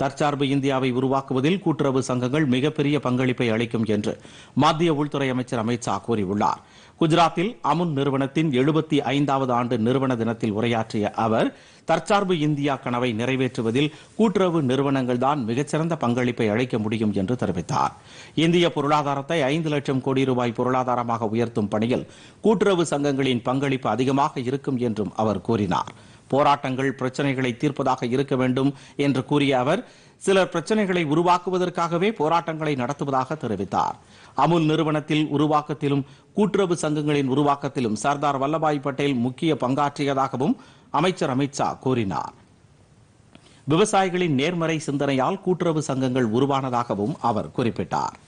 தற்சார்பு இந்தியாவை உருவாக்குவதில் கூட்டுறவு சங்கங்கள் மிகப்பெரிய பங்களிப்பை அளிக்கும் என்று மத்திய உள்துறை அமைச்சர் அமித் ஷா கூறியுள்ளார் குஜராத்தில் அமுல் நிறுவனத்தின் எழுபத்தி ஐந்தாவது ஆண்டு நிறுவன தினத்தில் உரையாற்றிய அவர் தற்சார்பு இந்தியா கனவை நிறைவேற்றுவதில் கூட்டுறவு நிறுவனங்கள்தான் மிகச்சிறந்த பங்களிப்பை அளிக்க முடியும் என்று தெரிவித்தார் இந்திய பொருளாதாரத்தை ஐந்து லட்சம் கோடி ரூபாய் பொருளாதாரமாக உயர்த்தும் பணியில் கூட்டுறவு சங்கங்களின் பங்களிப்பு அதிகமாக இருக்கும் என்றும் அவர் கூறினார் போராட்டங்கள் பிரச்சனைகளை தீர்ப்பதாக இருக்க வேண்டும் என்று கூறிய அவர் சிலர் பிரச்சனைகளை உருவாக்குவதற்காகவே போராட்டங்களை நடத்துவதாக தெரிவித்தார் அமுல் நிறுவனத்தில் உருவாக்கத்திலும் கூட்டுறவு சங்கங்களின் உருவாக்கத்திலும் சர்தார் வல்லபாய் பட்டேல் முக்கிய பங்காற்றியதாகவும் அமைச்சர் அமித் ஷா கூறினார் விவசாயிகளின் நேர்மறை சிந்தனையால் கூட்டுறவு சங்கங்கள் உருவானதாகவும் அவர் குறிப்பிட்டார்